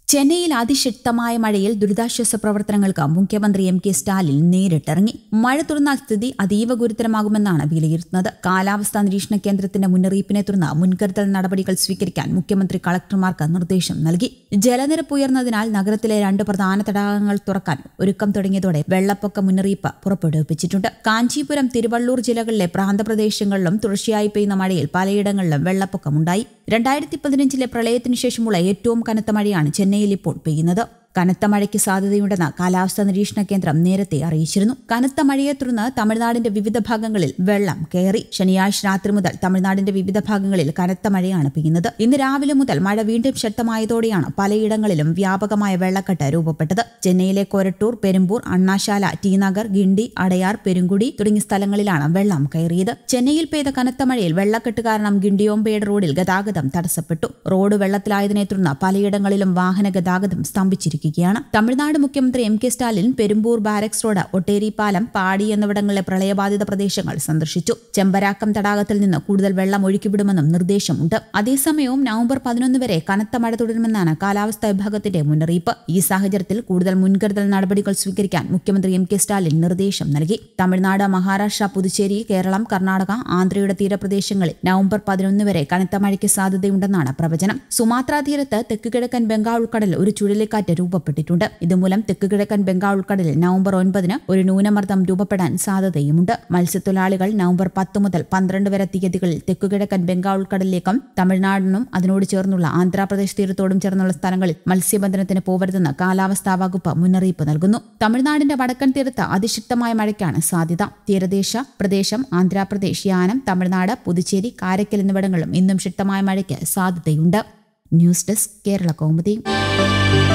ചെന്നൈയിൽ അതിശക്തമായ മഴയിൽ ദുരിതാശ്വാസ പ്രവർത്തനങ്ങൾക്ക് മുഖ്യമന്ത്രി എം കെ സ്റ്റാലിൻ നേരിട്ടിറങ്ങി മഴ തുടർന്നാൽ സ്ഥിതി അതീവ ഗുരുതരമാകുമെന്നാണ് വിലയിരുത്തുന്നത് കാലാവസ്ഥാ നിരീക്ഷണ കേന്ദ്രത്തിന്റെ മുന്നറിയിപ്പിനെ തുടർന്ന് മുൻകരുതൽ നടപടികൾ സ്വീകരിക്കാൻ മുഖ്യമന്ത്രി കളക്ടർമാർക്ക് നിർദ്ദേശം നൽകി ജലനിരപ്പ് ഉയർന്നതിനാൽ നഗരത്തിലെ രണ്ട് പ്രധാന തടാകങ്ങൾ തുറക്കാൻ ഒരുക്കം തുടങ്ങിയതോടെ വെള്ളപ്പൊക്ക മുന്നറിയിപ്പ് പുറപ്പെടുവിപ്പിച്ചിട്ടുണ്ട് കാഞ്ചീപുരം തിരുവള്ളൂർ ജില്ലകളിലെ പ്രാന്തപ്രദേശങ്ങളിലും തുടർച്ചയായി പെയ്യുന്ന മഴയിൽ പലയിടങ്ങളിലും വെള്ളപ്പൊക്കമുണ്ടായി രണ്ടായിരത്തി പതിനഞ്ചിലെ പ്രളയത്തിനു ശേഷമുള്ള ഏറ്റവും കനത്ത മഴയാണ് ചെന്നൈയിൽ ഇപ്പോൾ പെയ്യുന്നത് കനത്ത മഴയ്ക്ക് സാധ്യതയുണ്ടെന്ന് കാലാവസ്ഥാ നിരീക്ഷണ കേന്ദ്രം നേരത്തെ അറിയിച്ചിരുന്നു കനത്ത മഴയെ തുടർന്ന് തമിഴ്നാടിന്റെ വിവിധ ഭാഗങ്ങളിൽ വെള്ളം കയറി ശനിയാഴ്ച രാത്രി മുതൽ തമിഴ്നാടിന്റെ വിവിധ ഭാഗങ്ങളിൽ കനത്ത മഴയാണ് പെയ്യുന്നത് ഇന്ന് രാവിലെ മുതൽ മഴ വീണ്ടും ശക്തമായതോടെയാണ് പലയിടങ്ങളിലും വ്യാപകമായ വെള്ളക്കെട്ട് രൂപപ്പെട്ടത് ചെന്നൈയിലെ കൊരട്ടൂർ പെരുമ്പൂർ അണ്ണാശാല ടി നഗർ ഗിണ്ടി അടയാർ പെരുങ്കുടി തുടങ്ങിയ സ്ഥലങ്ങളിലാണ് വെള്ളം കയറിയത് ചെന്നൈയിൽ പെയ്ത കനത്ത മഴയിൽ വെള്ളക്കെട്ട് കാരണം ഗിണ്ടിയോമ്പേട് റോഡിൽ ഗതാഗതം തടസ്സപ്പെട്ടു റോഡ് വെള്ളത്തിലായതിനെ തുടർന്ന് പലയിടങ്ങളിലും വാഹന ഗതാഗതം സ്തംഭിച്ചിരിക്കുകയാണ് തമിഴ്നാട് മുഖ്യമന്ത്രി M K Stalin Perambur barracks road Otteri പാലം പാടി എന്നിവിടങ്ങളിലെ പ്രളയബാധിത പ്രദേശങ്ങൾ സന്ദർശിച്ചു ചെമ്പരാക്കം തടാകത്തിൽ നിന്ന് കൂടുതൽ വെള്ളം ഒഴുക്കിവിടുമെന്നും നിർദ്ദേശമുണ്ട് അതേസമയവും നവംബർ പതിനൊന്ന് വരെ കനത്ത മഴ തുടരുമെന്നാണ് കാലാവസ്ഥാ വിഭാഗത്തിന്റെ മുന്നറിയിപ്പ് ഈ സാഹചര്യത്തിൽ കൂടുതൽ മുൻകരുതൽ നടപടികൾ സ്വീകരിക്കാൻ മുഖ്യമന്ത്രി എം കെ സ്റ്റാലിൻ നിർദ്ദേശം നൽകി തമിഴ്നാട് മഹാരാഷ്ട്ര പുതുച്ചേരി കേരളം കർണാടക ആന്ധ്രയുടെ തീരപ്രദേശങ്ങളിൽ നവംബർ പതിനൊന്ന് വരെ കനത്ത മഴയ്ക്ക് സാധ്യതയുണ്ടെന്നാണ് പ്രവചനം സുമാത്ര തീരത്ത് തെക്കുകിഴക്കൻ ബംഗാൾ ഉൾക്കടലിൽ ഒരു ചുഴലിക്കാറ്റ് രൂപപ്പെട്ടിട്ടുണ്ട് ഇതുമൂലം തെക്കുകിഴക്കൻ ബംഗാൾ ഉൾക്കടലിൽ നവംബർ ഒൻപതിന് ഒരു ന്യൂനമർദ്ദം രൂപപ്പെടാൻ സാധ്യതയുമുണ്ട് മത്സ്യത്തൊഴിലാളികൾ നവംബർ പത്ത് മുതൽ പന്ത്രണ്ട് വരെ തീയതികളിൽ തെക്കുകിഴക്കൻ ബംഗാൾ ഉൾക്കടലിലേക്കും തമിഴ്നാടിനും അതിനോട് ചേർന്നുള്ള ആന്ധ്രാപ്രദേശ് തീരത്തോടും ചേർന്നുള്ള സ്ഥലങ്ങളിൽ മത്സ്യബന്ധനത്തിന് പോവരുതെന്ന് കാലാവസ്ഥാ വകുപ്പ് മുന്നറിയിപ്പ് നൽകുന്നു തമിഴ്നാടിന്റെ വടക്കൻ തീരത്ത് അതിശക്തമായ മഴയ്ക്കാണ് സാധ്യത തീരദേശ പ്രദേശം ആന്ധ്രാപ്രദേശ് യാനം തമിഴ്നാട് പുതുച്ചേരി കാരക്കൽ എന്നിവിടങ്ങളിലും ഇന്നും ശക്തമായ മഴയ്ക്ക് സാധ്യതയുണ്ട് ന്യൂസ് ഡെസ്ക് കേരള കൗമുദി